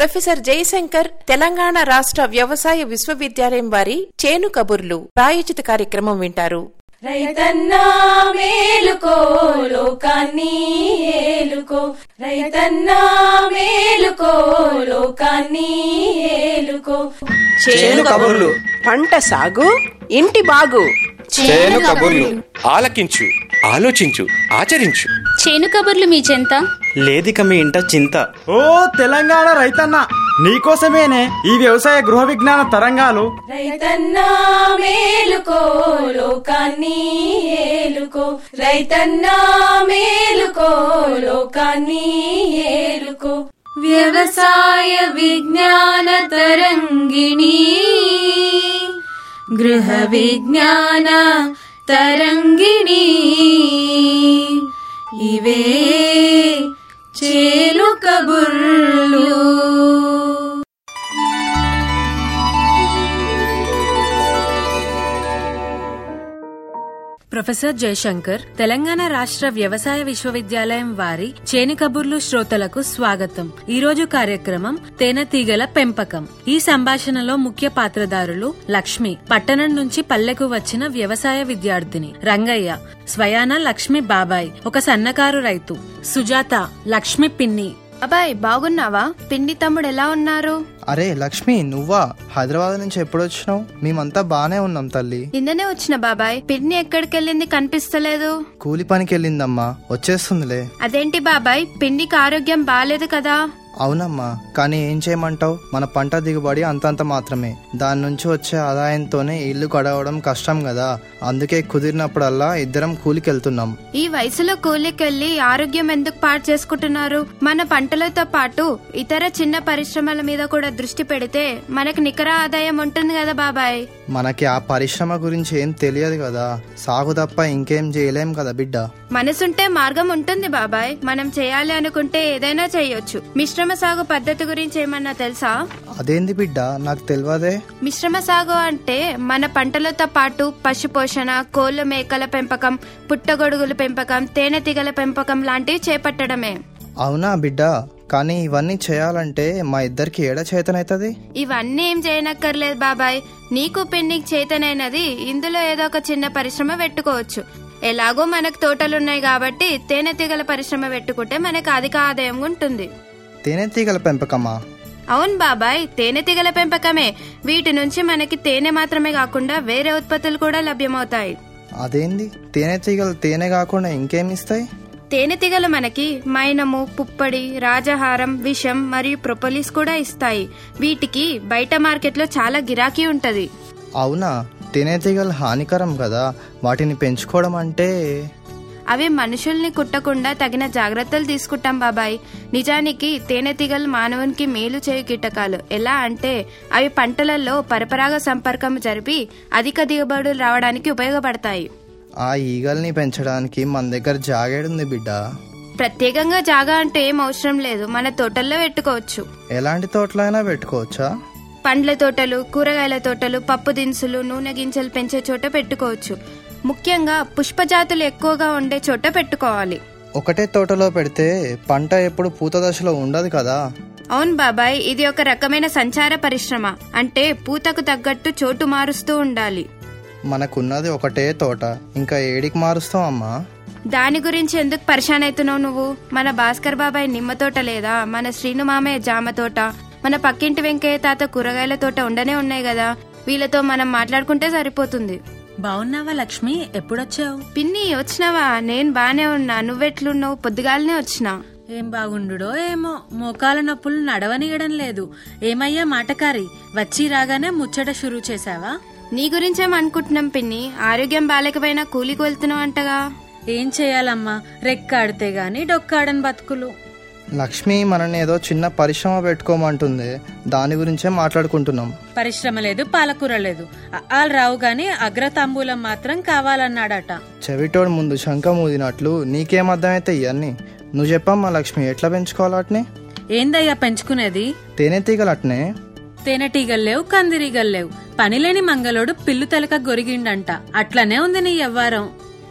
professor Jayashankar Telangana రాష్ట్ర వ్యవసాయ విశ్వవిద్యాలయం వారి చేను కబుర్లు ప్రాయోజిత కార్యక్రమం వింటారు రైతన్నా మేలుకో లోకాన్ని ఏలుకో రైతన్నా మేలుకో లోకాన్ని ఏలుకో చేను కబుర్లు పంట సాగు ఇంటి బాగు చేను కబుర్లు ఆలకించు ఆలోచించు ఆచరించు చేను కబుర్లు మీ చెంత లేదిక మీ ఇంట చింత ఓ తెలంగాణ రైతన్న నీకోసమేనే ఈ వ్యవసాయ గృహ విజ్ఞాన తరంగాలు రైతన్నా మేలుకో లోకాన్ని ఏలుకో రైతన్నా మేలుకో లోకాన్ని ఏలుకో వ్యవసాయ విజ్ఞాన తరంగిణి గృహ విజ్ఞాన తరంగిణి ఇవే చేలు కబుర్లు ప్రొఫెసర్ జయశంకర్ తెలంగాణ రాష్ట్ర వ్యవసాయ విశ్వవిద్యాలయం వారి చేను కబుర్లు శ్రోతలకు స్వాగతం ఈ రోజు కార్యక్రమం తేనెతీగల పెంపకం ఈ సంభాషణలో ముఖ్య పాత్రదారులు లక్ష్మి పట్టణం నుంచి పల్లెకు వచ్చిన వ్యవసాయ విద్యార్థిని రంగయ్య స్వయాన లక్ష్మి బాబాయ్ ఒక సన్నకారు రైతు సుజాత లక్ష్మి పిన్ని అబ్బాయ్ బాగున్నావా పిండి తమ్ముడు ఎలా ఉన్నారు అరే లక్ష్మి నువ్వా హైదరాబాద్ నుంచి ఎప్పుడు వచ్చినావు మేమంతా బానే ఉన్నాం తల్లి నిన్ననే వచ్చిన బాబాయ్ పిన్ని ఎక్కడికెళ్ళింది కనిపిస్తలేదు కూలి పనికి వెళ్ళిందమ్మా వచ్చేస్తుందిలే అదేంటి బాబాయ్ పిండికి ఆరోగ్యం బాలేదు కదా అవునమ్మా కానీ ఏం చేయమంటావు మన పంట దిగుబడి అంతంత మాత్రమే దాని నుంచి వచ్చే ఆదాయంతోనే ఇల్లు గడవడం కష్టం కదా అందుకే కుదిరినప్పుడల్లా ఇద్దరం కూలికి వెళ్తున్నాం ఈ వయసులో కూలికెళ్ళి ఆరోగ్యం ఎందుకు పాడు చేసుకుంటున్నారు మన పంటలతో పాటు ఇతర చిన్న పరిశ్రమల మీద కూడా దృష్టి పెడితే మనకు నికర ఆదాయం ఉంటుంది కదా బాబాయ్ మనకి ఆ పరిశ్రమ గురించి ఏం తెలియదు కదా సాగు తప్ప ఇంకేం చేయలేం కదా బిడ్డ మనసుంటే మార్గం ఉంటుంది బాబాయ్ మనం చేయాలి అనుకుంటే ఏదైనా చేయొచ్చు మిశ్రమ సాగు పద్ధతి గురించి ఏమన్నా తెలుసా అదేంది బిడ్డ నాకు తెలియదే మిశ్రమ సాగు అంటే మన పంటలతో పాటు పశు పోషణ కోళ్ల మేకల పెంపకం పుట్టగొడుగుల పెంపకం తేనెటీగల పెంపకం లాంటివి చేపట్టడమే అవునా బిడ్డ కానీ ఇవన్నీ చేయాలంటే మా ఇద్దరికి ఏడ చేతనైతది ఇవన్నీ ఏం చేయనక్కర్లేదు బాబాయ్ నీకు పిండికి చేతనైనది ఇందులో ఏదో ఒక చిన్న పరిశ్రమ పెట్టుకోవచ్చు ఎలాగో మనకు తోటలున్నాయి కాబట్టి తేనెటీగల పరిశ్రమ పెట్టుకుంటే మనకు అధిక ఆదాయం ఉంటుంది తేనెతీగల పెంపకమా అవును బాబాయ్ తేనెటీగల పెంపకమే వీటి నుంచి మనకి తేనె మాత్రమే కాకుండా వేరే ఉత్పత్తులు కూడా లభ్యమవుతాయి అదేంది తేనెతీగలు తేనె కాకుండా ఇంకేమిస్తాయి తేనెటీగలు మనకి మైనము పుప్పడి రాజహారం విషం మరియు ప్రొపోలిస్ కూడా ఇస్తాయి వీటికి బయట మార్కెట్లో చాలా గిరాకీ ఉంటది అవునా తేనెతీగలు హానికరం కదా వాటిని పెంచుకోవడం అంటే అవి మనుషుల్ని కుట్టకుండా తగిన జాగ్రత్తలు తీసుకుంటాం బాబాయ్ నిజానికి తేనెటీగలు మానవునికి మేలు చేయు కీటకాలు ఎలా అంటే అవి పంటలలో పరపరాగ సంపర్కం జరిపి అధిక దిగుబడులు రావడానికి ఉపయోగపడతాయి ఆ ఈగల్ని పెంచడానికి మన దగ్గర జాగేడుంది బిడ్డ ప్రత్యేకంగా జాగా అంటే ఏం అవసరం లేదు మన తోటల్లో పెట్టుకోవచ్చు ఎలాంటి తోటలైనా పెట్టుకోవచ్చా పండ్ల తోటలు కూరగాయల తోటలు పప్పు దినుసులు నూనె గింజలు పెంచే చోట పెట్టుకోవచ్చు ముఖ్యంగా పుష్పజాతులు ఎక్కువగా ఉండే చోట పెట్టుకోవాలి ఒకటే తోటలో పెడితే పంట ఎప్పుడు పూత దశలో ఉండదు కదా అవును బాబాయ్ ఇది ఒక రకమైన సంచార పరిశ్రమ అంటే పూతకు తగ్గట్టు చోటు మారుస్తూ ఉండాలి మనకున్నది ఒకటే తోట ఇంకా ఏడికి మారుస్తాం అమ్మా దాని గురించి ఎందుకు పరిశాన్ అవుతున్నావు నువ్వు మన భాస్కర్ బాబాయ్ నిమ్మ తోట లేదా మన శ్రీను మామయ్య జామ తోట మన పక్కింటి వెంకయ్య తాత కూరగాయల తోట ఉండనే ఉన్నాయి కదా వీళ్ళతో మనం మాట్లాడుకుంటే సరిపోతుంది బాగున్నావా లక్ష్మి ఎప్పుడొచ్చావు పిన్ని వచ్చినావా నేను బానే ఉన్నా నువ్వెట్లున్నావు పొద్దుగాలనే వచ్చినా ఏం బాగుండుడో ఏమో మోకాల నొప్పులు నడవనీయడం లేదు ఏమయ్యా మాటకారి వచ్చి రాగానే ముచ్చట షురూ చేశావా నీ గురించేం అనుకుంటున్నాం పిన్ని ఆరోగ్యం బాలేకపోయినా కూలికి వెళ్తున్నావు అంటగా ఏం చేయాలమ్మా రెక్కాడితే గాని డొక్కాడని బతుకులు లక్ష్మి మనని ఏదో చిన్న పరిశ్రమ పెట్టుకోమంటుంది దాని గురించే మాట్లాడుకుంటున్నాం పరిశ్రమ లేదు పాలకూర లేదు ఆలు రావు గాని అగ్రతాంబూలం మాత్రం కావాలన్నాడట చెవిటోడు ముందు శంఖ మూదినట్లు నీకేం అర్థమైతే ఇవన్నీ నువ్వు చెప్పమ్మా లక్ష్మి ఎట్లా పెంచుకోవాలి అట్నే ఏందయ్యా పెంచుకునేది తేనెటీగలు అట్నే తేనెటీగలు లేవు కందిరీగలు లేవు పనిలేని మంగళోడు పిల్లు తెలక గొరిగిండంట అట్లనే ఉంది నీ ఎవ్వారం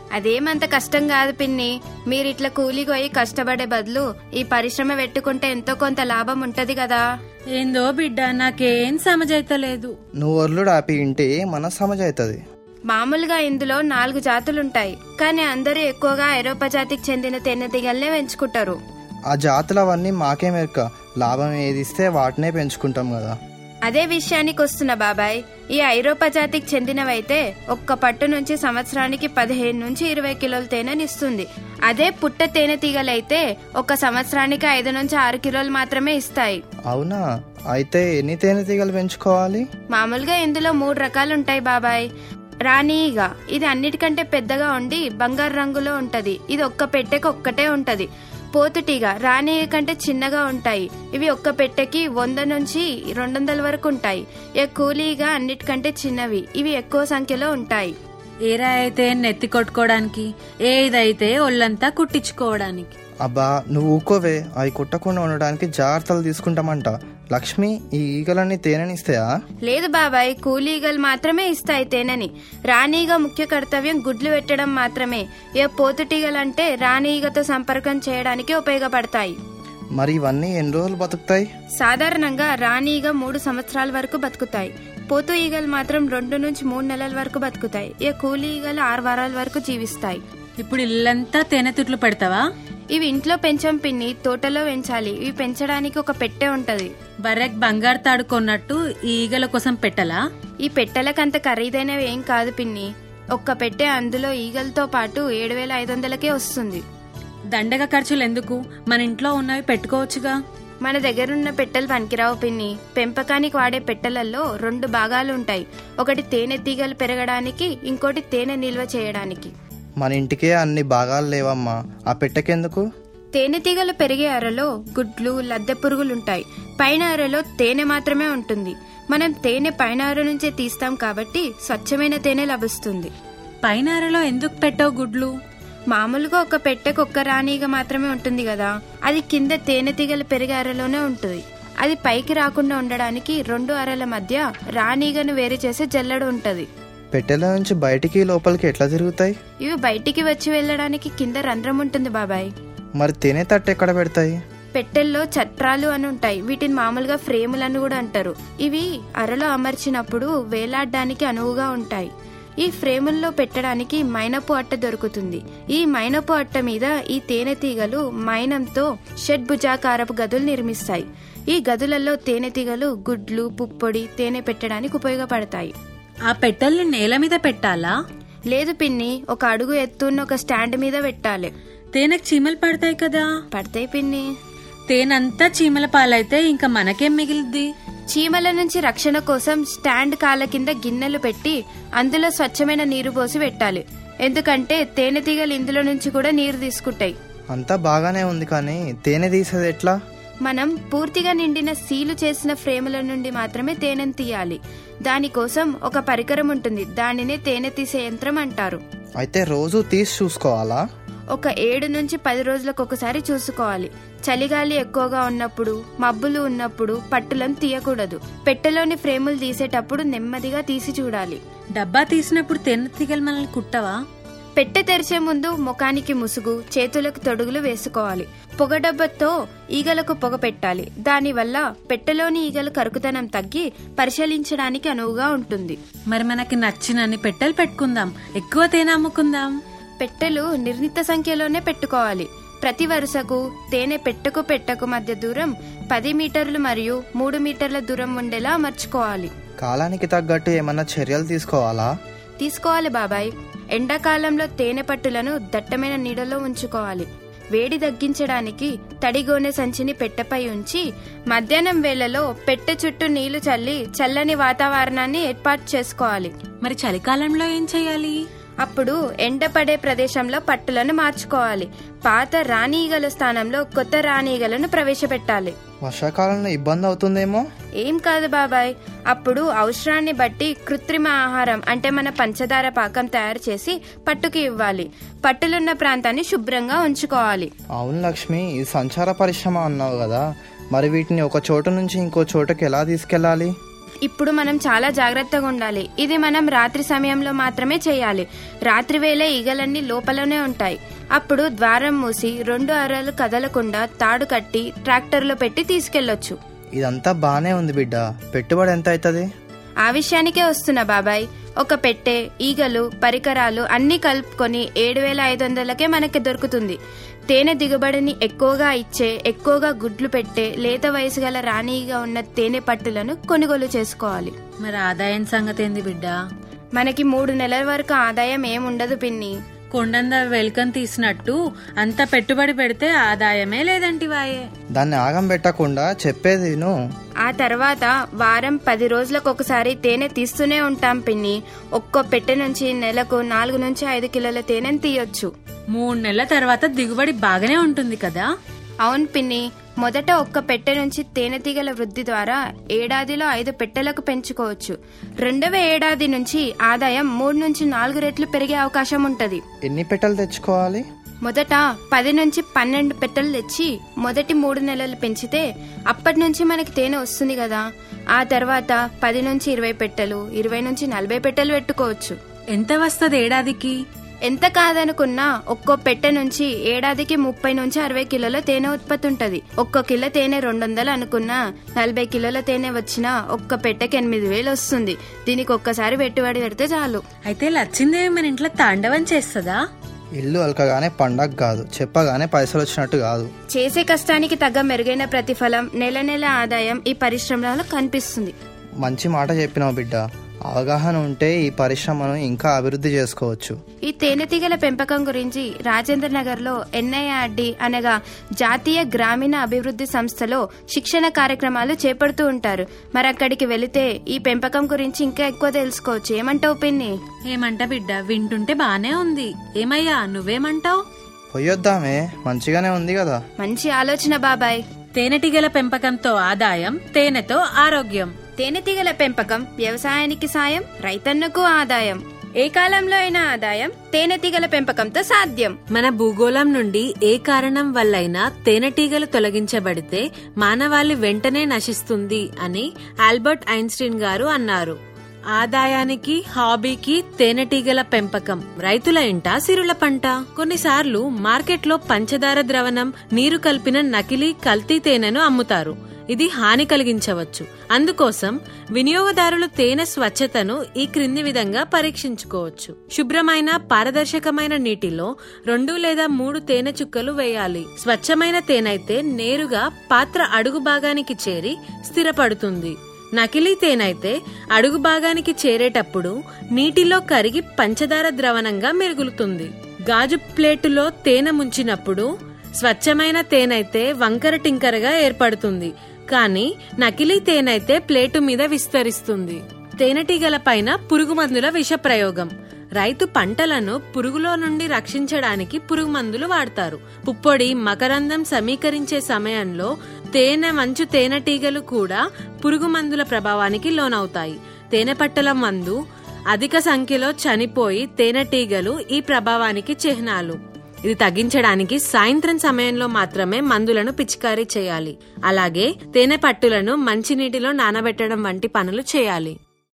అదేమంత కష్టం కాదు పిన్ని మీరు ఇట్లా కూలికి పోయి కష్టపడే బదులు ఈ పరిశ్రమ పెట్టుకుంటే ఎంతో కొంత లాభం ఉంటది కదా ఏందో బిడ్డ నాకేం సమజైతలేదు నువ్వు ఒర్లుడు ఆపి ఇంటే మన సమజ్ అవుతుంది మామూలుగా ఇందులో నాలుగు జాతులుంటాయి కానీ అందరూ ఎక్కువగా ఐరోపా జాతికి చెందిన తేనెటీగల్నే పెంచుకుంటారు ఆ జాతులు అవన్నీ మాకే మెరక లాభం ఏది ఇస్తే వాటినే పెంచుకుంటాం కదా అదే విషయానికి వస్తున్న బాబాయ్ ఈ ఐరోపా జాతికి చెందినవైతే ఒక్క పట్టు నుంచి సంవత్సరానికి పదిహేను నుంచి ఇరవై కిలోల తేనెనిస్తుంది అదే పుట్ట తేనెటీగలైతే ఒక సంవత్సరానికి ఐదు నుంచి ఆరు కిలోలు మాత్రమే ఇస్తాయి అవునా అయితే ఎన్ని తేనెటీగలు పెంచుకోవాలి మామూలుగా ఇందులో మూడు రకాలు ఉంటాయి బాబాయ్ రాణీగ ఇది అన్నిటికంటే పెద్దగా ఉండి బంగారు రంగులో ఉంటది ఇది ఒక్క పెట్టెకి ఒక్కటే ఉంటది పోతుటీగ రాణీగ కంటే చిన్నగా ఉంటాయి ఇవి ఒక్క పెట్టెకి వంద నుంచి రెండు వందల వరకు ఉంటాయి ఇక కూలీగా అన్నిటికంటే చిన్నవి ఇవి ఎక్కువ సంఖ్యలో ఉంటాయి ఏరా అయితే నెత్తి కొట్టుకోవడానికి ఏదైతే ఒళ్ళంతా కుట్టించుకోవడానికి అబ్బా నువ్వు ఊకోవే అవి కుట్టకుండా ఉండడానికి జాగ్రత్తలు తీసుకుంటామంట లక్ష్మి ఈ ఈగలన్నీ తేనెనిస్తాయా లేదు బాబాయ్ కూలీగలు మాత్రమే ఇస్తాయి తేనెని రాణీగ ముఖ్య కర్తవ్యం గుడ్లు పెట్టడం మాత్రమే ఇక పోతుటీగలంటే రాణీగతో సంపర్కం చేయడానికి ఉపయోగపడతాయి మరి ఇవన్నీ ఎన్ని రోజులు బతుకుతాయి సాధారణంగా రాణీగ మూడు సంవత్సరాల వరకు బతుకుతాయి పోతు ఈగలు మాత్రం రెండు నుంచి మూడు నెలల వరకు బతుకుతాయి ఇక కూలీ ఈగలు ఆరు వారాల వరకు జీవిస్తాయి ఇప్పుడు ఇల్లంతా తేనె తుట్లు పెడతావా ఇవి ఇంట్లో పెంచం పిన్ని తోటలో పెంచాలి ఇవి పెంచడానికి ఒక పెట్టె ఉంటది బర్రెక్ బంగారు తాడు కొన్నట్టు ఈ ఈగల కోసం పెట్టలా ఈ పెట్టెలకంత ఖరీదైనవి ఏం కాదు పిన్ని ఒక్క పెట్టె అందులో ఈగలతో పాటు ఏడు వేల ఐదు వందలకే వస్తుంది దండగ ఖర్చులు ఎందుకు మన ఇంట్లో ఉన్నవి పెట్టుకోవచ్చుగా మన దగ్గరున్న పెట్టెలు పనికిరావు పిన్ని పెంపకానికి వాడే పెట్టెలలో రెండు భాగాలు ఉంటాయి ఒకటి తేనె తీగలు పెరగడానికి ఇంకోటి తేనె నిల్వ చేయడానికి మన ఇంటికే అన్ని భాగాలు లేవమ్మా ఆ పెట్టకెందుకు తేనెటీగలు పెరిగే అరలో గుడ్లు లద్దె పురుగులుంటాయి పైన అరలో తేనె మాత్రమే ఉంటుంది మనం తేనె పైన అర నుంచే తీస్తాం కాబట్టి స్వచ్ఛమైన తేనె లభిస్తుంది పైన అరలో ఎందుకు పెట్టావు గుడ్లు మామూలుగా ఒక పెట్టెకు ఒక్క రాణిగా మాత్రమే ఉంటుంది కదా అది కింద తేనెటీగలు పెరిగే అరలోనే ఉంటుంది అది పైకి రాకుండా ఉండడానికి రెండు అరల మధ్య రాణిగను వేరు చేసే జల్లెడ ఉంటది పెట్టెల నుంచి బయటికి లోపలికి ఎట్లా తిరుగుతాయి ఇవి బయటికి వచ్చి వెళ్ళడానికి కింద రంధ్రం ఉంటుంది బాబాయ్ మరి తేనె తట్టు ఎక్కడ పెడతాయి పెట్టెల్లో చట్రాలు అని ఉంటాయి వీటిని మామూలుగా ఫ్రేములని కూడా అంటారు ఇవి అరలో అమర్చినప్పుడు వేలాడడానికి అనువుగా ఉంటాయి ఈ ఫ్రేముల్లో పెట్టడానికి మైనపు అట్ట దొరుకుతుంది ఈ మైనపు అట్ట మీద ఈ తేనెటీగలు మైనంతో షడ్భుజాకారపు గదులు నిర్మిస్తాయి ఈ గదులలో తేనెటీగలు గుడ్లు పుప్పొడి తేనె పెట్టడానికి ఉపయోగపడతాయి ఆ పెట్టెల్ని నేల మీద పెట్టాలా లేదు పిన్ని ఒక అడుగు ఎత్తున్న ఒక స్టాండ్ మీద పెట్టాలి తేనెకు చీమలు పడతాయి కదా పడతాయి పిన్ని తేనంతా చీమల పాలైతే ఇంకా మనకేం మిగిలిద్ది చీమల నుంచి రక్షణ కోసం స్టాండ్ కాళ్ళ కింద గిన్నెలు పెట్టి అందులో స్వచ్ఛమైన నీరు పోసి పెట్టాలి ఎందుకంటే తేనెటీగలు ఇందులో నుంచి కూడా నీరు తీసుకుంటాయి అంతా బాగానే ఉంది కానీ తేనె తీసేది ఎట్లా మనం పూర్తిగా నిండిన సీలు చేసిన ఫ్రేముల నుండి మాత్రమే తేనెను తీయాలి దానికోసం ఒక పరికరం ఉంటుంది దానినే తేనె తీసే యంత్రం అంటారు అయితే రోజు తీసి చూసుకోవాలా ఒక ఏడు నుంచి పది రోజులకు ఒకసారి చూసుకోవాలి చలిగాలి ఎక్కువగా ఉన్నప్పుడు మబ్బులు ఉన్నప్పుడు పట్టులను తీయకూడదు పెట్టెలోని ఫ్రేములు తీసేటప్పుడు నెమ్మదిగా తీసి చూడాలి డబ్బా తీసినప్పుడు తేనె తీగలు మనల్ని కుట్టవా పెట్టె తెరిచే ముందు ముఖానికి ముసుగు చేతులకు తొడుగులు వేసుకోవాలి పొగ డబ్బతో ఈగలకు పొగ పెట్టాలి దానివల్ల పెట్టెలోని ఈగల కరుకుతనం తగ్గి పరిశీలించడానికి అనువుగా ఉంటుంది మరి మనకి నచ్చినన్ని పెట్టెలు పెట్టుకుందాం ఎక్కువ తేనె అమ్ముకుందాం పెట్టెలు నిర్ణీత సంఖ్యలోనే పెట్టుకోవాలి ప్రతి వరుసకు తేనె పెట్టకు పెట్టకు మధ్య దూరం పది మీటర్లు మరియు మూడు మీటర్ల దూరం ఉండేలా అమర్చుకోవాలి కాలానికి తగ్గట్టు ఏమన్నా చర్యలు తీసుకోవాలా తీసుకోవాలి బాబాయ్ ఎండాకాలంలో తేనె పట్టులను దట్టమైన నీడలో ఉంచుకోవాలి వేడి తగ్గించడానికి తడిగోనె సంచిని పెట్టెపై ఉంచి మధ్యాహ్నం వేళలో పెట్టె చుట్టూ నీళ్లు చల్లి చల్లని వాతావరణాన్ని ఏర్పాటు చేసుకోవాలి మరి చలికాలంలో ఏం చేయాలి అప్పుడు ఎండపడే ప్రదేశంలో పట్టులను మార్చుకోవాలి పాత రాణీగల స్థానంలో కొత్త రాణీగలను ప్రవేశపెట్టాలి వర్షాకాలంలో ఇబ్బంది అవుతుందేమో ఏం కాదు బాబాయ్ అప్పుడు అవసరాన్ని బట్టి కృత్రిమ ఆహారం అంటే మన పంచదార పాకం తయారు చేసి పట్టుకి ఇవ్వాలి పట్టులున్న ప్రాంతాన్ని శుభ్రంగా ఉంచుకోవాలి అవును లక్ష్మి ఇది సంచార పరిశ్రమ అన్నావు కదా మరి వీటిని ఒక చోటు నుంచి ఇంకో చోటుకి ఎలా తీసుకెళ్ళాలి ఇప్పుడు మనం చాలా జాగ్రత్తగా ఉండాలి ఇది మనం రాత్రి సమయంలో మాత్రమే చేయాలి రాత్రి వేళ ఈగలన్నీ లోపలనే ఉంటాయి అప్పుడు ద్వారం మూసి రెండు అరలు కదలకుండా తాడు కట్టి ట్రాక్టర్లో పెట్టి తీసుకెళ్లొచ్చు ఇదంతా బానే ఉంది బిడ్డ పెట్టుబడి ఎంత అవుతుంది ఆ విషయానికే వస్తున్నా బాబాయ్ ఒక పెట్టె ఈగలు పరికరాలు అన్ని కలుపుకొని ఏడు వేల ఐదు వందలకే మనకి దొరుకుతుంది తేనె దిగుబడిని ఎక్కువగా ఇచ్చే ఎక్కువగా గుడ్లు పెట్టే లేత వయసు గల రాణిగా ఉన్న తేనె పట్టులను కొనుగోలు చేసుకోవాలి మరి ఆదాయం సంగతి ఏంది బిడ్డ మనకి మూడు నెలల వరకు ఆదాయం ఏముండదు పిన్ని కొండంద వెల్కమ్ తీసినట్టు అంత పెట్టుబడి పెడితే ఆదాయమే లేదంటి వాయే దాన్ని ఆగం పెట్టకుండా చెప్పేది విను ఆ తర్వాత వారం పది రోజులకు ఒకసారి తేనె తీస్తూనే ఉంటాం పిన్ని ఒక్కో పెట్టె నుంచి నెలకు నాలుగు నుంచి ఐదు కిలోల తేనెను తీయొచ్చు మూడు నెలల తర్వాత దిగుబడి బాగానే ఉంటుంది కదా అవును పిన్ని మొదట ఒక్క పెట్టె నుంచి తేనెటీగల వృద్ధి ద్వారా ఏడాదిలో ఐదు పెట్టెలకు పెంచుకోవచ్చు రెండవ ఏడాది నుంచి ఆదాయం మూడు నుంచి నాలుగు రెట్లు పెరిగే అవకాశం ఉంటది ఎన్ని పెట్టెలు తెచ్చుకోవాలి మొదట పది నుంచి పన్నెండు పెట్టెలు తెచ్చి మొదటి మూడు నెలలు పెంచితే అప్పటి నుంచి మనకి తేనె వస్తుంది కదా ఆ తర్వాత పది నుంచి ఇరవై పెట్టెలు ఇరవై నుంచి నలభై పెట్టెలు పెట్టుకోవచ్చు ఎంత వస్తుంది ఏడాదికి ఎంత కాదనుకున్నా ఒక్కో పెట్టె నుంచి ఏడాదికి ముప్పై నుంచి అరవై కిలోల తేనె ఉత్పత్తి ఉంటది ఒక్కో కిలో తేనె రెండు వందలు అనుకున్నా నలభై కిలోల తేనె వచ్చినా ఒక్క పెట్టెకి ఎనిమిది వేలు వస్తుంది దీనికి ఒక్కసారి పెట్టుబడి పెడితే చాలు అయితే లచ్చిందేవి మన ఇంట్లో తాండవం చేస్తుందా ఇల్లు అలకగానే పండగ కాదు చెప్పగానే పైసలు వచ్చినట్టు కాదు చేసే కష్టానికి తగ్గ మెరుగైన ప్రతిఫలం నెల నెల ఆదాయం ఈ పరిశ్రమలో కనిపిస్తుంది మంచి మాట చెప్పినావు బిడ్డ అవగాహన ఉంటే ఈ పరిశ్రమను ఇంకా అభివృద్ధి చేసుకోవచ్చు ఈ తేనెటీగల పెంపకం గురించి రాజేంద్ర నగర్ లో ఎన్ఐఆర్డి అనగా జాతీయ గ్రామీణ అభివృద్ధి సంస్థలో శిక్షణ కార్యక్రమాలు చేపడుతూ ఉంటారు మరి అక్కడికి వెళితే ఈ పెంపకం గురించి ఇంకా ఎక్కువ తెలుసుకోవచ్చు ఏమంటావు పిన్ని ఏమంట బిడ్డ వింటుంటే బానే ఉంది ఏమయ్యా నువ్వేమంటావు పొయ్యొద్దామే మంచిగానే ఉంది కదా మంచి ఆలోచన బాబాయ్ తేనెటీగల పెంపకంతో ఆదాయం తేనెతో ఆరోగ్యం తేనెటీగల పెంపకం వ్యవసాయానికి సాయం రైతన్నకు ఆదాయం ఏ కాలంలో అయినా ఆదాయం తేనెటీగల పెంపకంతో సాధ్యం మన భూగోళం నుండి ఏ కారణం వల్లైనా తేనెటీగలు తొలగించబడితే మానవాళి వెంటనే నశిస్తుంది అని ఆల్బర్ట్ ఐన్స్టీన్ గారు అన్నారు ఆదాయానికి హాబీకి తేనెటీగల పెంపకం రైతుల ఇంట సిరుల పంట కొన్నిసార్లు మార్కెట్లో పంచదార ద్రవణం నీరు కలిపిన నకిలీ కల్తీ తేనెను అమ్ముతారు ఇది హాని కలిగించవచ్చు అందుకోసం వినియోగదారులు తేనె స్వచ్ఛతను ఈ క్రింది విధంగా పరీక్షించుకోవచ్చు శుభ్రమైన పారదర్శకమైన నీటిలో రెండు లేదా మూడు తేనె చుక్కలు వేయాలి స్వచ్ఛమైన తేనైతే నేరుగా పాత్ర అడుగు భాగానికి చేరి స్థిరపడుతుంది నకిలీ తేనైతే అడుగు భాగానికి చేరేటప్పుడు నీటిలో కరిగి పంచదార ద్రవణంగా మెరుగులుతుంది గాజు ప్లేటులో తేనె ముంచినప్పుడు స్వచ్ఛమైన తేనైతే వంకర టింకరగా ఏర్పడుతుంది కానీ నకిలీ తేనైతే ప్లేటు మీద విస్తరిస్తుంది తేనెటీగల పైన పురుగు మందుల విష ప్రయోగం రైతు పంటలను పురుగులో నుండి రక్షించడానికి పురుగు మందులు వాడతారు పుప్పొడి మకరందం సమీకరించే సమయంలో తేనె మంచు తేనెటీగలు కూడా పురుగు మందుల ప్రభావానికి లోనవుతాయి తేనె పట్టల మందు అధిక సంఖ్యలో చనిపోయి తేనెటీగలు ఈ ప్రభావానికి చిహ్నాలు ఇది తగ్గించడానికి సాయంత్రం సమయంలో మాత్రమే మందులను పిచికారీ చేయాలి అలాగే తేనె పట్టులను మంచినీటిలో నానబెట్టడం వంటి పనులు చేయాలి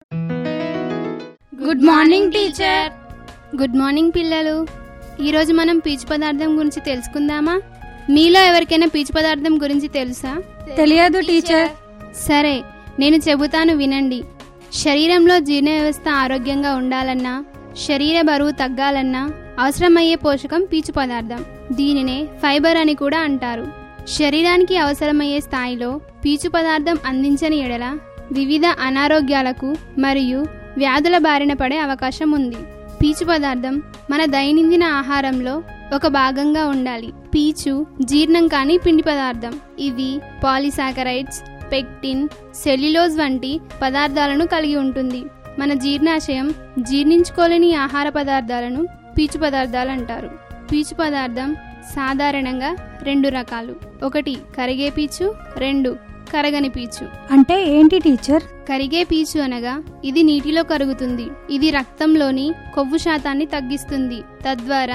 good morning teacher good morning పిల్లలు ఈరోజు మనం పీచు పదార్థం గురించి తెలుసుకుందామా మీలో ఎవరికైనా పీచు పదార్థం గురించి తెలుసా తెలియదు టీచర్ సరే నేను చెబుతాను వినండి శరీరంలో జీర్ణ వ్యవస్థ ఆరోగ్యంగా ఉండాలన్నా శరీర బరువు తగ్గాలన్నా అవసరమయ్యే పోషకం పీచు పదార్థం దీనినే ఫైబర్ అని కూడా అంటారు శరీరానికి అవసరమయ్యే స్థాయిలో పీచు పదార్థం అందించని ఎడల వివిధ అనారోగ్యాలకు మరియు వ్యాధుల బారిన పడే అవకాశం ఉంది పీచు పదార్థం మన దైనందిన ఆహారంలో ఒక భాగంగా ఉండాలి పీచు జీర్ణం కాని పిండి పదార్థం ఇవి పాలిసాకరైడ్స్ పెక్టిన్ సెల్యులోజ్ వంటి పదార్థాలను కలిగి ఉంటుంది మన జీర్ణాశయం జీర్ణించుకోలేని ఆహార పదార్థాలను పీచు పదార్థాలు అంటారు పీచు పదార్థం సాధారణంగా రెండు రకాలు ఒకటి కరిగే పీచు రెండు కరగని పీచు అంటే ఏంటి టీచర్ కరిగే పీచు అనగా ఇది నీటిలో కరుగుతుంది ఇది రక్తంలోని కొవ్వు శాతాన్ని తగ్గిస్తుంది తద్వారా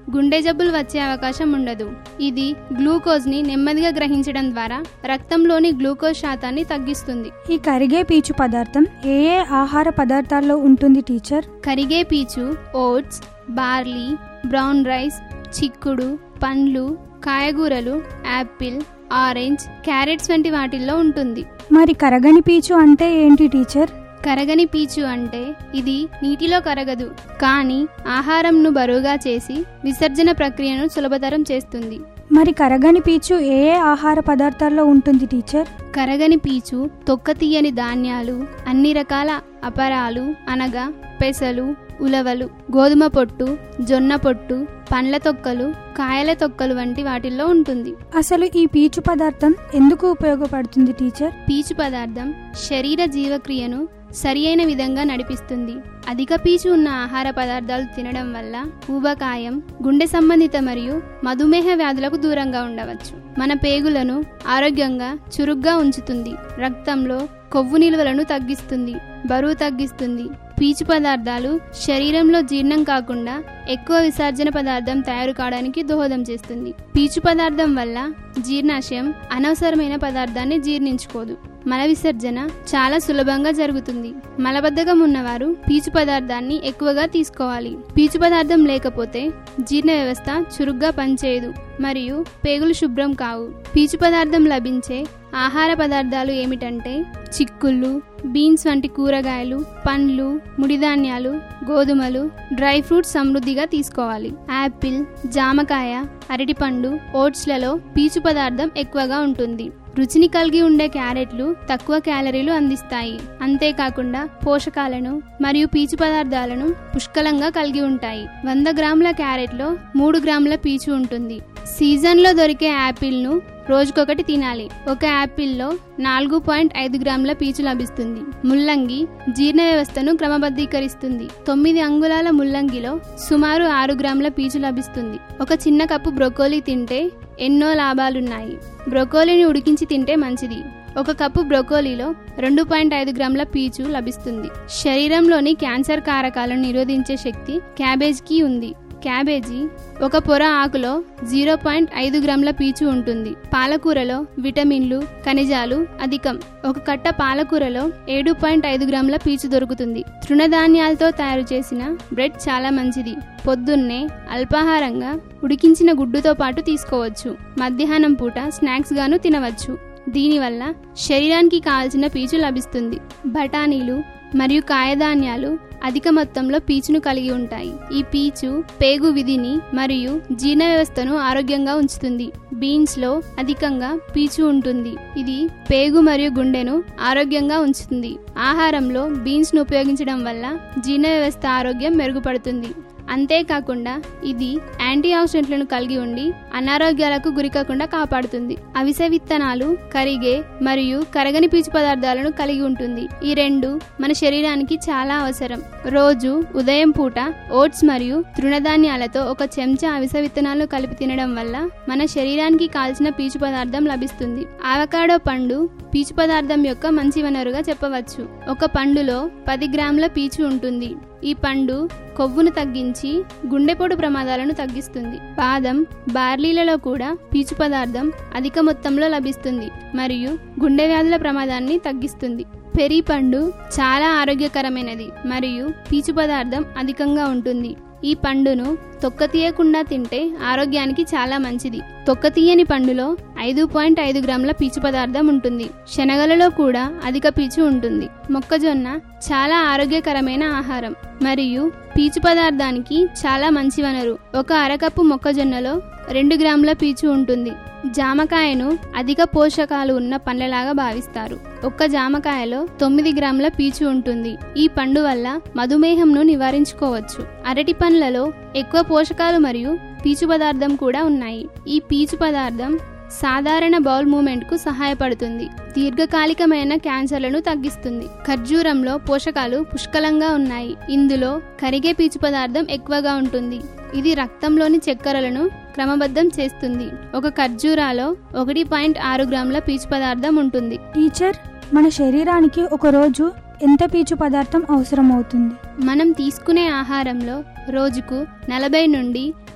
గుండె జబ్బులు వచ్చే అవకాశం ఉండదు ఇది గ్లూకోజ్ ని నెమ్మదిగా గ్రహించడం ద్వారా రక్తంలోని గ్లూకోజ్ శాతాన్ని తగ్గిస్తుంది ఈ కరిగే పీచు పదార్థం ఏ ఏ ఆహార పదార్థాల్లో ఉంటుంది టీచర్ కరిగే పీచు ఓట్స్ బార్లీ బ్రౌన్ రైస్ చిక్కుడు పండ్లు కాయగూరలు యాపిల్ ఆరెంజ్ క్యారెట్స్ వంటి వాటిల్లో ఉంటుంది మరి కరగని పీచు అంటే ఏంటి టీచర్ కరగని పీచు అంటే ఇది నీటిలో కరగదు కానీ ఆహారంను బరువుగా చేసి విసర్జన ప్రక్రియను సులభతరం చేస్తుంది మరి కరగని పీచు ఏ ఏ ఆహార పదార్థాల్లో ఉంటుంది టీచర్ కరగని పీచు తొక్క తీయని ధాన్యాలు అన్ని రకాల అపరాలు అనగా పెసలు ఉలవలు గోధుమ పొట్టు జొన్న పొట్టు పండ్ల తొక్కలు కాయల తొక్కలు వంటి వాటిల్లో ఉంటుంది అసలు ఈ పీచు పదార్థం ఎందుకు ఉపయోగపడుతుంది టీచర్ పీచు పదార్థం శరీర జీవక్రియను సరి అయిన విధంగా నడిపిస్తుంది అధిక పీచు ఉన్న ఆహార పదార్థాలు తినడం వల్ల ఊబకాయం గుండె సంబంధిత మరియు మధుమేహ వ్యాధులకు దూరంగా ఉండవచ్చు మన పేగులను ఆరోగ్యంగా చురుగ్గా ఉంచుతుంది రక్తంలో కొవ్వు నిల్వలను తగ్గిస్తుంది బరువు తగ్గిస్తుంది పీచు పదార్థాలు శరీరంలో జీర్ణం కాకుండా ఎక్కువ విసర్జన పదార్థం తయారు కావడానికి దోహదం చేస్తుంది పీచు పదార్థం వల్ల జీర్ణాశయం అనవసరమైన పదార్థాన్ని జీర్ణించుకోదు మల విసర్జన చాలా సులభంగా జరుగుతుంది మలబద్ధకం ఉన్నవారు పీచు పదార్థాన్ని ఎక్కువగా తీసుకోవాలి పీచు పదార్థం లేకపోతే జీర్ణ వ్యవస్థ చురుగ్గా పనిచేయదు మరియు పేగులు శుభ్రం కావు పీచు పదార్థం లభించే ఆహార పదార్థాలు ఏమిటంటే చిక్కుళ్ళు బీన్స్ వంటి కూరగాయలు పండ్లు ముడిధాన్యాలు గోధుమలు డ్రై ఫ్రూట్స్ సమృద్ధిగా తీసుకోవాలి యాపిల్ జామకాయ అరటిపండు ఓట్స్లలో పీచు పదార్థం ఎక్కువగా ఉంటుంది రుచిని కలిగి ఉండే క్యారెట్లు తక్కువ క్యాలరీలు అందిస్తాయి అంతేకాకుండా పోషకాలను మరియు పీచు పదార్థాలను పుష్కలంగా కలిగి ఉంటాయి వంద గ్రాముల క్యారెట్లో మూడు గ్రాముల పీచు ఉంటుంది సీజన్లో దొరికే యాపిల్ను రోజుకొకటి తినాలి ఒక యాపిల్లో నాలుగు పాయింట్ ఐదు గ్రాముల పీచు లభిస్తుంది ముల్లంగి జీర్ణ వ్యవస్థను క్రమబద్ధీకరిస్తుంది తొమ్మిది అంగుళాల ముల్లంగిలో సుమారు ఆరు గ్రాముల పీచు లభిస్తుంది ఒక చిన్న కప్పు బ్రొకోలీ తింటే ఎన్నో లాభాలున్నాయి బ్రొకోలీని ఉడికించి తింటే మంచిది ఒక కప్పు బ్రొకోలీలో రెండు పాయింట్ ఐదు గ్రాముల పీచు లభిస్తుంది శరీరంలోని క్యాన్సర్ కారకాలను నిరోధించే శక్తి క్యాబేజ్కి ఉంది క్యాబేజీ ఒక పొర ఆకులో జీరో పాయింట్ ఐదు గ్రాముల పీచు ఉంటుంది పాలకూరలో విటమిన్లు ఖనిజాలు అధికం ఒక కట్ట పాలకూరలో ఏడు పాయింట్ ఐదు గ్రాముల పీచు దొరుకుతుంది తృణధాన్యాలతో తయారు చేసిన బ్రెడ్ చాలా మంచిది పొద్దున్నే అల్పాహారంగా ఉడికించిన గుడ్డుతో పాటు తీసుకోవచ్చు మధ్యాహ్నం పూట స్నాక్స్ గాను తినవచ్చు దీనివల్ల శరీరానికి కావాల్సిన పీచు లభిస్తుంది బఠానీలు మరియు కాయధాన్యాలు అధిక మొత్తంలో పీచును కలిగి ఉంటాయి ఈ పీచు పేగు విధిని మరియు జీర్ణ వ్యవస్థను ఆరోగ్యంగా ఉంచుతుంది బీన్స్ లో అధికంగా పీచు ఉంటుంది ఇది పేగు మరియు గుండెను ఆరోగ్యంగా ఉంచుతుంది ఆహారంలో బీన్స్ ను ఉపయోగించడం వల్ల జీర్ణ వ్యవస్థ ఆరోగ్యం మెరుగుపడుతుంది అంతేకాకుండా ఇది యాంటీ ఆక్సిడెంట్లను కలిగి ఉండి అనారోగ్యాలకు గురికాకుండా కాపాడుతుంది అవిసె విత్తనాలు కరిగే మరియు కరగని పీచు పదార్థాలను కలిగి ఉంటుంది ఈ రెండు మన శరీరానికి చాలా అవసరం రోజు ఉదయం పూట ఓట్స్ మరియు తృణధాన్యాలతో ఒక చెంచా అవిసె విత్తనాలు కలిపి తినడం వల్ల మన శరీరానికి కాల్చిన పీచు పదార్థం లభిస్తుంది ఆవకాడో పండు పీచు పదార్థం యొక్క మంచి వనరుగా చెప్పవచ్చు ఒక పండులో పది గ్రాముల పీచు ఉంటుంది ఈ పండు కొవ్వును తగ్గించి గుండెపోటు ప్రమాదాలను తగ్గిస్తుంది బాదం బార్లీలలో కూడా పీచు పదార్థం అధిక మొత్తంలో లభిస్తుంది మరియు గుండె వ్యాధుల ప్రమాదాన్ని తగ్గిస్తుంది పెరి పండు చాలా ఆరోగ్యకరమైనది మరియు పీచు పదార్థం అధికంగా ఉంటుంది ఈ పండును తొక్క తీయకుండా తింటే ఆరోగ్యానికి చాలా మంచిది తొక్క తీయని పండులో ఐదు పాయింట్ ఐదు గ్రాముల పీచు పదార్థం ఉంటుంది శనగలలో కూడా అధిక పీచు ఉంటుంది మొక్కజొన్న చాలా ఆరోగ్యకరమైన ఆహారం మరియు పీచు పదార్థానికి చాలా మంచి వనరు ఒక అరకప్పు మొక్కజొన్నలో రెండు గ్రాముల పీచు ఉంటుంది జామకాయను అధిక పోషకాలు ఉన్న పండ్లలాగా భావిస్తారు ఒక్క జామకాయలో తొమ్మిది గ్రాముల పీచు ఉంటుంది ఈ పండు వల్ల మధుమేహంను నివారించుకోవచ్చు అరటి పండ్లలో ఎక్కువ పోషకాలు మరియు పీచు పదార్థం కూడా ఉన్నాయి ఈ పీచు పదార్థం సాధారణ బౌల్ మూమెంట్ కు సహాయపడుతుంది దీర్ఘకాలికమైన క్యాన్సర్లను తగ్గిస్తుంది ఖర్జూరంలో పోషకాలు పుష్కలంగా ఉన్నాయి ఇందులో కరిగే పీచు పదార్థం ఎక్కువగా ఉంటుంది ఇది రక్తంలోని చక్కెరలను క్రమబద్ధం చేస్తుంది ఒక ఖర్జూరాలో ఒకటి పాయింట్ ఆరు గ్రాముల పీచు పదార్థం ఉంటుంది టీచర్ మన శరీరానికి ఒక రోజు ఎంత పీచు పదార్థం అవసరమవుతుంది మనం తీసుకునే ఆహారంలో రోజుకు నలభై నుండి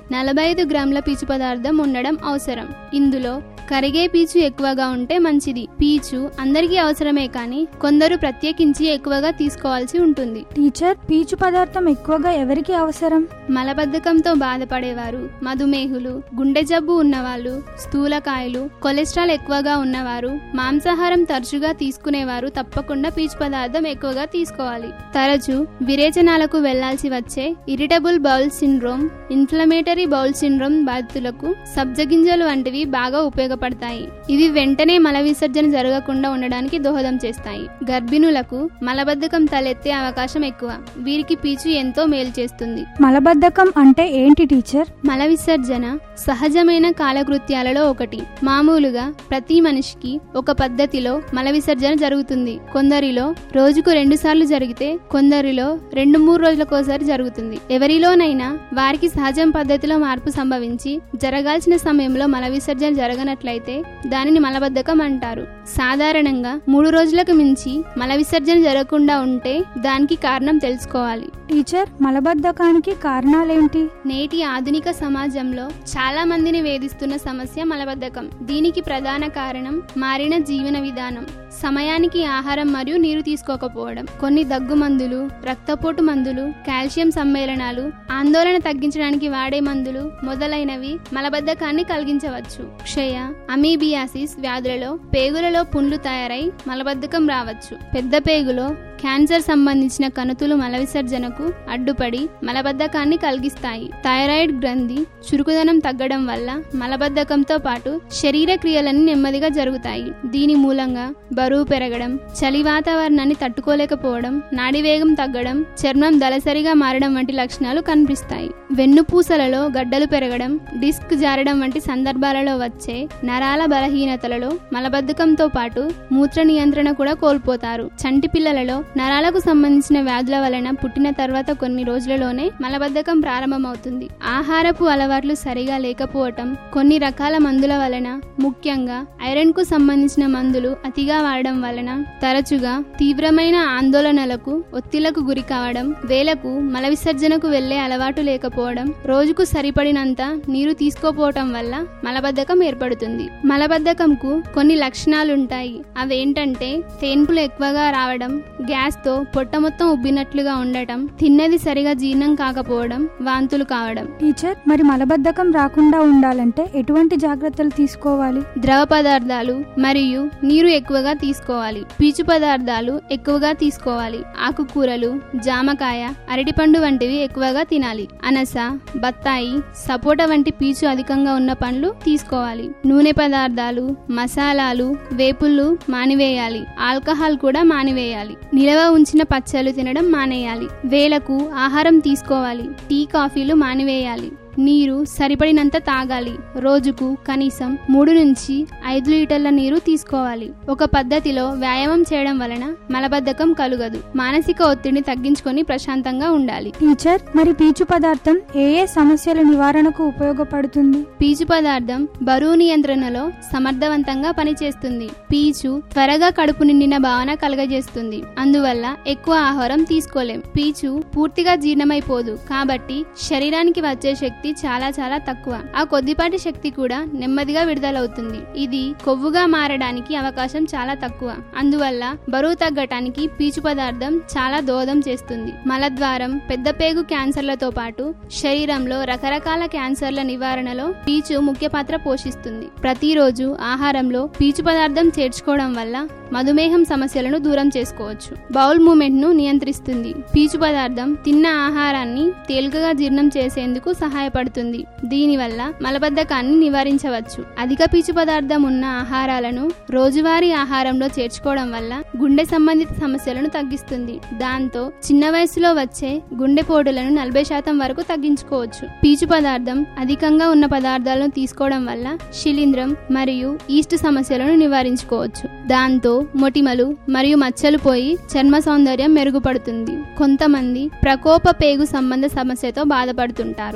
నలభై ఐదు గ్రాముల పీచు పదార్థం ఉండడం అవసరం ఇందులో కరిగే పీచు ఎక్కువగా ఉంటే మంచిది పీచు అందరికీ అవసరమే కానీ కొందరు ప్రత్యేకించి ఎక్కువగా తీసుకోవాల్సి ఉంటుంది టీచర్ పీచు పదార్థం ఎక్కువగా ఎవరికి అవసరం మలబద్ధకంతో బాధపడేవారు మధుమేహులు గుండె జబ్బు ఉన్నవాళ్ళు స్థూలకాయలు కొలెస్ట్రాల్ ఎక్కువగా ఉన్నవారు మాంసాహారం తరచుగా తీసుకునేవారు తప్పకుండా పీచు పదార్థం ఎక్కువగా తీసుకోవాలి తరచు విరేచనాలకు వెళ్లాల్సి వచ్చే irritable bowel syndrome inflammatory bowel syndrome బాధితులకు సబ్జగింజలు వంటివి బాగా ఉపయోగపడతాయి ఇవి వెంటనే మల విసర్జన జరగకుండా ఉండడానికి దోహదం చేస్తాయి గర్భిణులకు మలబద్ధకం తలెత్తే అవకాశం ఎక్కువ వీరికి పీచు ఎంతో మేలు చేస్తుంది మలబద్ధకం అంటే ఏంటి టీచర్ మల విసర్జన సహజమైన కాలకృత్యాలలో ఒకటి మామూలుగా ప్రతి మనిషికి ఒక పద్ధతిలో మల విసర్జన జరుగుతుంది కొందరిలో రోజుకు రెండు సార్లు జరిగితే కొందరిలో రెండు మూడు రోజులకోసారి జరుగుతుంది ఎవరిలోనైనా వారికి సహజం పద్ధతిలో మార్పు సంభవించి జరగాల్సిన సమయంలో మల విసర్జన జరగనట్లయితే దానిని మలబద్ధకం అంటారు సాధారణంగా మూడు రోజులకు మించి మల విసర్జన జరగకుండా ఉంటే దానికి కారణం తెలుసుకోవాలి టీచర్ మలబద్ధకానికి కారణాలేంటి నేటి ఆధునిక సమాజంలో చాలా మందిని వేధిస్తున్న సమస్య మలబద్ధకం దీనికి ప్రధాన కారణం మారిన జీవన విధానం సమయానికి ఆహారం మరియు నీరు తీసుకోకపోవడం కొన్ని దగ్గు మందులు రక్తపోటు మందులు కాల్షియం సమ్మేళనాలు ఆందోళన తగ్గించడానికి వాడే మందులు మొదలైనవి మలబద్ధకాన్ని కలిగించవచ్చు క్షయ అమీబియాసిస్ వ్యాధులలో పేగులలో పుండ్లు తయారై మలబద్ధకం రావచ్చు పెద్ద పేగులో క్యాన్సర్ సంబంధించిన కణుతులు మల విసర్జనకు అడ్డుపడి మలబద్ధకాన్ని కలిగిస్తాయి థైరాయిడ్ గ్రంథి చురుకుదనం తగ్గడం వల్ల మలబద్ధకంతో పాటు శరీర క్రియలన్నీ నెమ్మదిగా జరుగుతాయి దీని మూలంగా బరువు పెరగడం చలి వాతావరణాన్ని తట్టుకోలేకపోవడం నాడి వేగం తగ్గడం చర్మం దళసరిగా మారడం వంటి లక్షణాలు కనిపిస్తాయి వెన్నుపూసలలో గడ్డలు పెరగడం డిస్క్ జారడం వంటి సందర్భాలలో వచ్చే నరాల బలహీనతలలో మలబద్ధకంతో పాటు మూత్ర నియంత్రణ కూడా కోల్పోతారు చంటి పిల్లలలో నరాలకు సంబంధించిన వ్యాధుల వలన పుట్టిన తర్వాత కొన్ని రోజులలోనే మలబద్ధకం ప్రారంభమవుతుంది ఆహారపు అలవాట్లు సరిగా లేకపోవటం కొన్ని రకాల మందుల వలన ముఖ్యంగా ఐరన్ కు సంబంధించిన మందులు అతిగా వాడడం వలన తరచుగా తీవ్రమైన ఆందోళనలకు ఒత్తిళ్లకు గురి కావడం వేలకు మల విసర్జనకు వెళ్లే అలవాటు లేకపోవడం రోజుకు సరిపడినంత నీరు తీసుకోపోవటం వల్ల మలబద్ధకం ఏర్పడుతుంది మలబద్ధకంకు కొన్ని లక్షణాలుంటాయి అవేంటంటే తేన్పులు ఎక్కువగా రావడం గ్యాస్ తో పొట్ట మొత్తం ఉబ్బినట్లుగా ఉండటం తిన్నది సరిగా జీర్ణం కాకపోవడం వాంతులు కావడం టీచర్ మరి మలబద్ధకం రాకుండా ఉండాలంటే ఎటువంటి జాగ్రత్తలు తీసుకోవాలి ద్రవ పదార్థాలు మరియు నీరు ఎక్కువగా తీసుకోవాలి పీచు పదార్థాలు ఎక్కువగా తీసుకోవాలి ఆకుకూరలు జామకాయ అరటిపండు వంటివి ఎక్కువగా తినాలి అనస బత్తాయి సపోటా వంటి పీచు అధికంగా ఉన్న పండ్లు తీసుకోవాలి నూనె పదార్థాలు మసాలాలు వేపుళ్ళు మానివేయాలి ఆల్కహాల్ కూడా మానివేయాలి నిలవ ఉంచిన పచ్చళ్ళు తినడం మానేయాలి వేలకు ఆహారం తీసుకోవాలి టీ కాఫీలు మానివేయాలి నీరు సరిపడినంత తాగాలి రోజుకు కనీసం మూడు నుంచి ఐదు లీటర్ల నీరు తీసుకోవాలి ఒక పద్ధతిలో వ్యాయామం చేయడం వలన మలబద్ధకం కలుగదు మానసిక ఒత్తిడిని తగ్గించుకొని ప్రశాంతంగా ఉండాలి టీచర్ మరి పీచు పదార్థం ఏ ఏ సమస్యల నివారణకు ఉపయోగపడుతుంది పీచు పదార్థం బరువు నియంత్రణలో సమర్థవంతంగా పనిచేస్తుంది పీచు త్వరగా కడుపు నిండిన భావన కలగజేస్తుంది అందువల్ల ఎక్కువ ఆహారం తీసుకోలేం పీచు పూర్తిగా జీర్ణమైపోదు కాబట్టి శరీరానికి వచ్చే శక్తి చాలా చాలా తక్కువ ఆ కొద్దిపాటి శక్తి కూడా నెమ్మదిగా విడుదలవుతుంది ఇది కొవ్వుగా మారడానికి అవకాశం చాలా తక్కువ అందువల్ల బరువు తగ్గటానికి పీచు పదార్థం చాలా దోహదం చేస్తుంది మలద్వారం పెద్ద పేగు క్యాన్సర్లతో పాటు శరీరంలో రకరకాల క్యాన్సర్ల నివారణలో పీచు ముఖ్య పాత్ర పోషిస్తుంది ప్రతిరోజు ఆహారంలో పీచు పదార్థం చేర్చుకోవడం వల్ల మధుమేహం సమస్యలను దూరం చేసుకోవచ్చు బౌల్ మూమెంట్ ను నియంత్రిస్తుంది పీచు పదార్థం తిన్న ఆహారాన్ని తేలికగా జీర్ణం చేసేందుకు సహాయపడుతుంది దీనివల్ల మలబద్ధకాన్ని నివారించవచ్చు అధిక పీచు పదార్థం ఉన్న ఆహారాలను రోజువారీ ఆహారంలో చేర్చుకోవడం వల్ల గుండె సంబంధిత సమస్యలను తగ్గిస్తుంది దాంతో చిన్న వయసులో వచ్చే గుండెపోటులను నలభై శాతం వరకు తగ్గించుకోవచ్చు పీచు పదార్థం అధికంగా ఉన్న పదార్థాలను తీసుకోవడం వల్ల శిలీంధ్రం మరియు ఈస్ట్ సమస్యలను నివారించుకోవచ్చు దాంతో మొటిమలు మరియు మచ్చలు పోయి చర్మ సౌందర్యం మెరుగుపడుతుంది కొంతమంది ప్రకోప పేగు సంబంధ సమస్యతో బాధపడుతుంటారు ఫలిత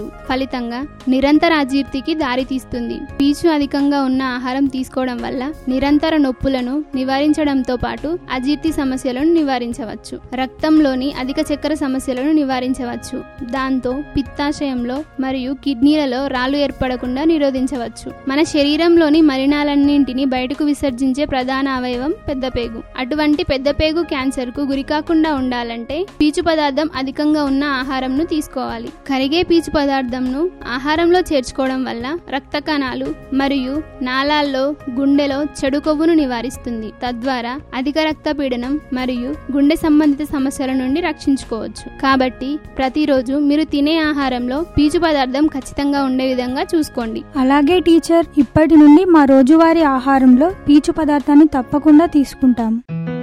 తత్ఫలితంగా నిరంతర అజీర్తికి దారితీస్తుంది పీచు అధికంగా ఉన్న ఆహారం తీసుకోవడం వల్ల నిరంతర నొప్పులను నివారించడంతో పాటు అజీర్తి సమస్యలను నివారించవచ్చు రక్తంలోని అధిక చక్కెర సమస్యలను నివారించవచ్చు దాంతో పిత్తాశయంలో మరియు కిడ్నీలలో రాళ్ళు ఏర్పడకుండా నిరోధించవచ్చు మన శరీరంలోని మలినాలన్నింటినీ బయటకు విసర్జించే ప్రధాన అవయవం పెద్దపేగు అటువంటి పెద్దపేగు క్యాన్సర్ కు గురికాకుండా ఉండాలంటే పీచు పదార్థం అధికంగా ఉన్న ఆహారంను తీసుకోవాలి కరిగే పీచు పదార్థంను ఆహారంలో చేర్చుకోవడం వల్ల రక్త కణాలు మరియు నాళాల్లో గుండెలో చెడు కొవ్వును నివారిస్తుంది తద్వారా అధిక రక్తపీడనం మరియు గుండె సంబంధిత సమస్యల నుండి రక్షించుకోవచ్చు కాబట్టి ప్రతిరోజు మీరు తినే ఆహారంలో పీచు పదార్థం ఖచ్చితంగా ఉండే విధంగా చూసుకోండి అలాగే టీచర్ ఇప్పటి నుండి మా రోజువారీ ఆహారంలో పీచు పదార్థాన్ని తప్పకుండా తీసుకుంటాం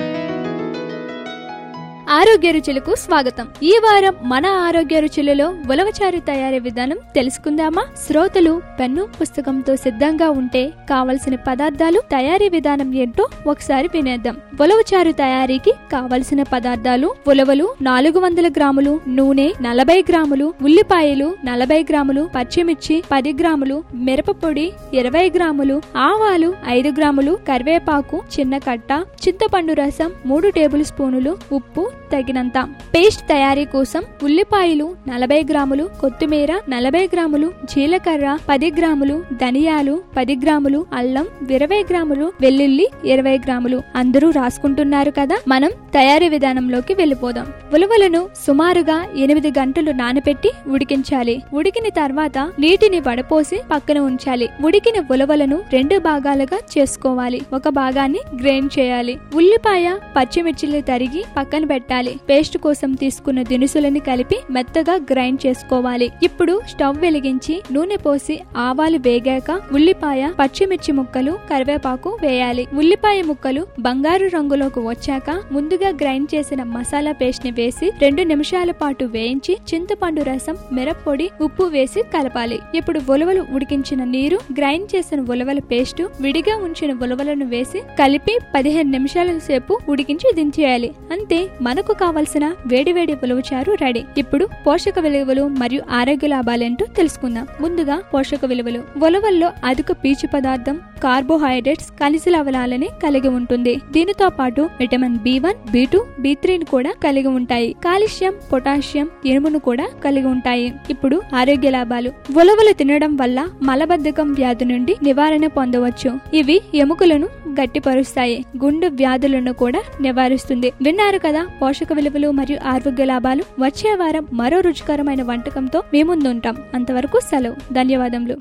ఆరోగ్య రుచులకు స్వాగతం ఈ వారం మన ఆరోగ్య రుచులలో ఉలవచారు తయారీ విధానం తెలుసుకుందామా శ్రోతలు పెన్ను పుస్తకంతో సిద్ధంగా ఉంటే కావలసిన పదార్థాలు తయారీ విధానం ఏంటో ఒకసారి వినేద్దాం ఉలవచారు తయారీకి కావలసిన పదార్థాలు ఉలవలు నాలుగు వందల గ్రాములు నూనె నలభై గ్రాములు ఉల్లిపాయలు నలభై గ్రాములు పచ్చిమిర్చి పది గ్రాములు మిరపపొడి ఇరవై గ్రాములు ఆవాలు ఐదు గ్రాములు కరివేపాకు చిన్న కట్ట చింతపండు రసం మూడు టేబుల్ స్పూనులు ఉప్పు తగినంత పేస్ట్ తయారీ కోసం ఉల్లిపాయలు నలభై గ్రాములు కొత్తిమీర నలభై గ్రాములు జీలకర్ర పది గ్రాములు ధనియాలు పది గ్రాములు అల్లం ఇరవై గ్రాములు వెల్లుల్లి ఇరవై గ్రాములు అందరూ రాసుకుంటున్నారు కదా మనం తయారీ విధానంలోకి వెళ్ళిపోదాం ఉలవలను సుమారుగా ఎనిమిది గంటలు నానబెట్టి ఉడికించాలి ఉడికిన తర్వాత నీటిని వడపోసి పక్కన ఉంచాలి ఉడికిన ఉలవలను రెండు భాగాలుగా చేసుకోవాలి ఒక భాగాన్ని గ్రైండ్ చేయాలి ఉల్లిపాయ పచ్చిమిర్చిలు తరిగి పక్కన పెట్టాలి పేస్ట్ కోసం తీసుకున్న దినుసులను కలిపి మెత్తగా గ్రైండ్ చేసుకోవాలి ఇప్పుడు స్టవ్ వెలిగించి నూనె పోసి ఆవాలు వేగాక ఉల్లిపాయ పచ్చిమిర్చి ముక్కలు కరివేపాకు వేయాలి ఉల్లిపాయ ముక్కలు బంగారు రంగులోకి వచ్చాక ముందుగా గ్రైండ్ చేసిన మసాలా పేస్ట్ ని వేసి రెండు నిమిషాల పాటు వేయించి చింతపండు రసం మిరప్పొడి ఉప్పు వేసి కలపాలి ఇప్పుడు ఉలవలు ఉడికించిన నీరు గ్రైండ్ చేసిన ఉలవల పేస్ట్ విడిగా ఉంచిన ఉలవలను వేసి కలిపి పదిహేను నిమిషాల సేపు ఉడికించి దించేయాలి అంతే మనకు కావలసిన వేడివేడి ఉలవచారు రెడీ ఇప్పుడు పోషక విలువలు మరియు ఆరోగ్య లాభాలేంటో తెలుసుకుందాం ముందుగా పోషక విలువలు ఉలవల్లో అధిక పీచు పదార్థం కార్బోహైడ్రేట్స్ ఖనిజ లవణాలని కలిగి ఉంటుంది దీనితో పాటు vitamin B one B two B త్రీని కూడా కలిగి ఉంటాయి కాల్షియం పొటాషియం ఇనుమును కూడా కలిగి ఉంటాయి ఇప్పుడు ఆరోగ్య లాభాలు ఉలవలు తినడం వల్ల మలబద్ధకం వ్యాధి నుండి నివారణ పొందవచ్చు ఇవి ఎముకలను గట్టిపరుస్తాయి గుండె వ్యాధులను కూడా నివారిస్తుంది విన్నారు కదా పోషక విలువలు మరియు ఆరోగ్య లాభాలు వచ్చే వారం మరో రుచికరమైన వంటకంతో మీ ముందుంటాం అంతవరకు సెలవు ధన్యవాదములు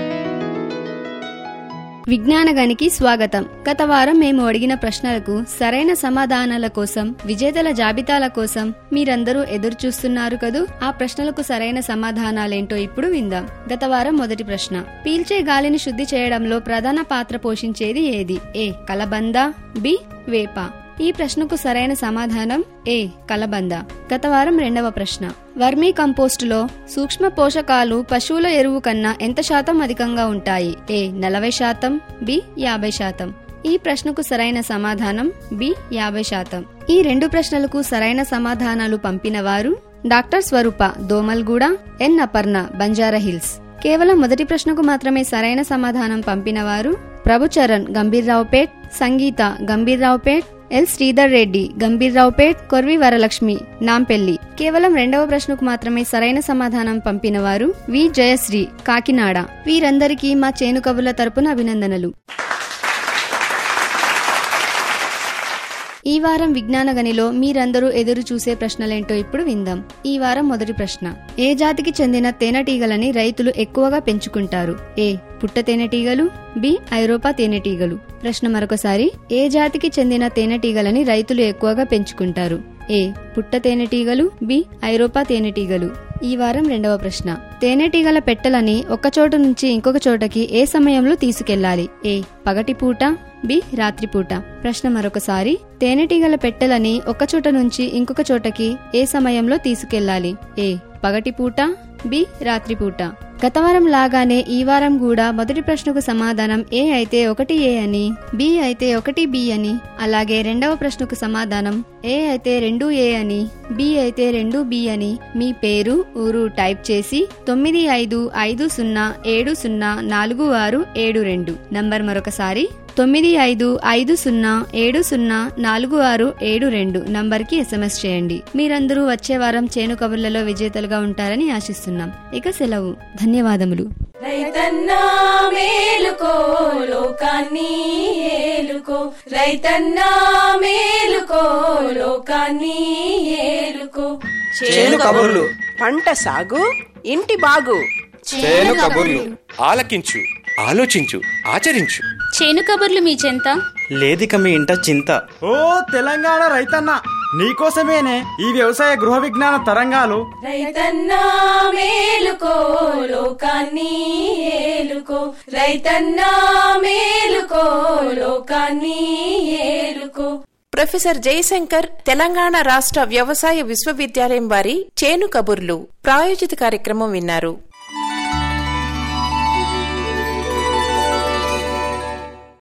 విజ్ఞానగనికి స్వాగతం గత వారం మేము అడిగిన ప్రశ్నలకు సరైన సమాధానాల కోసం విజేతల జాబితాల కోసం మీరందరూ ఎదురు చూస్తున్నారు కదూ ఆ ప్రశ్నలకు సరైన సమాధానాలేంటో ఇప్పుడు విందాం గత వారం మొదటి ప్రశ్న పీల్చే గాలిని శుద్ధి చేయడంలో ప్రధాన పాత్ర పోషించేది ఏది ఏ కలబంద బి వేప ఈ ప్రశ్నకు సరైన సమాధానం ఏ కలబంద గత వారం రెండవ ప్రశ్న వర్మీ కంపోస్టులో సూక్ష్మ పోషకాలు పశువుల ఎరువు కన్నా ఎంత శాతం అధికంగా ఉంటాయి ఏ నలభై శాతం బి యాభై శాతం ఈ ప్రశ్నకు సరైన సమాధానం బి యాభై శాతం ఈ రెండు ప్రశ్నలకు సరైన సమాధానాలు పంపిన వారు డాక్టర్ స్వరూప దోమల్గూడ ఎన్ అపర్ణ బంజారా హిల్స్ కేవలం మొదటి ప్రశ్నకు మాత్రమే సరైన సమాధానం పంపిన వారు ప్రభుచరణ్ గంభీర్రావుపేట్ సంగీత గంభీర్రావుపేట్ ఎల్ శ్రీధర్ రెడ్డి గంభీర్రావుపేట్ కొర్వి వరలక్ష్మి నాంపెల్లి కేవలం రెండవ ప్రశ్నకు మాత్రమే సరైన సమాధానం పంపిన వారు వి జయశ్రీ కాకినాడ వీరందరికీ మా చేను కబుర్ల తరపున అభినందనలు ఈ వారం విజ్ఞాన గనిలో మీరందరూ ఎదురు చూసే ప్రశ్నలేంటో ఇప్పుడు విందాం ఈ వారం మొదటి ప్రశ్న ఏ జాతికి చెందిన తేనెటీగలని రైతులు ఎక్కువగా పెంచుకుంటారు ఏ పుట్ట తేనెటీగలు బి ఐరోపా తేనెటీగలు ప్రశ్న మరొకసారి ఏ జాతికి చెందిన తేనెటీగలని రైతులు ఎక్కువగా పెంచుకుంటారు ఏ పుట్ట తేనెటీగలు బి ఐరోపా తేనెటీగలు ఈ వారం రెండవ ప్రశ్న తేనెటీగల పెట్టెలని ఒక చోట నుంచి ఇంకొక చోటకి ఏ సమయంలో తీసుకెళ్లాలి ఏ పగటిపూట బి రాత్రిపూట ప్రశ్న మరొకసారి తేనెటీగల పెట్టెలని ఒక చోట నుంచి ఇంకొక చోటకి ఏ సమయంలో తీసుకెళ్లాలి ఏ పగటిపూట బి రాత్రిపూట గత వారం లాగానే ఈ వారం కూడా మొదటి ప్రశ్నకు సమాధానం ఏ అయితే ఒకటి ఏ అని బి అయితే ఒకటి బి అని అలాగే రెండవ ప్రశ్నకు సమాధానం ఏ అయితే రెండు ఏ అని బి అయితే రెండు బి అని మీ పేరు ఊరు టైప్ చేసి తొమ్మిది ఐదు ఐదు సున్నా ఏడు సున్నా నాలుగు ఆరు ఏడు రెండు నంబర్ మరొకసారి తొమ్మిది ఐదు ఐదు సున్నా ఏడు సున్నా నాలుగు ఆరు ఏడు రెండు నంబర్కి ఎస్ఎంఎస్ చేయండి మీరందరూ వచ్చే వారం చేను కబుర్లలో విజేతలుగా ఉంటారని ఆశిస్తున్నాం ఇక సెలవు ధన్యవాదములు రైతన్నా మేలుకో లోకాన్ని ఏలుకో రైతన్నా మేలుకో లోకాన్ని ఏలుకో చేను కబుర్లు పంట సాగు ఇంటి బాగు చేను కబుర్లు ఆలకించు ఆలోచించు ఆచరించు చేను కబుర్లు మీ చెంత లేదిక మీ ఇంట చింత ఓ తెలంగాణ రైతన్న నీకోసమేనే ఈ వ్యవసాయ గృహ విజ్ఞాన తరంగాలు రైతన్నా మేలుకో లోకాన్ని ఏలుకో రైతన్నా మేలుకో లోకాన్ని ఏలుకో ప్రొఫెసర్ జయశంకర్ తెలంగాణ రాష్ట్ర వ్యవసాయ విశ్వవిద్యాలయం వారి చేను కబుర్లు ప్రాయోజిత కార్యక్రమం విన్నారు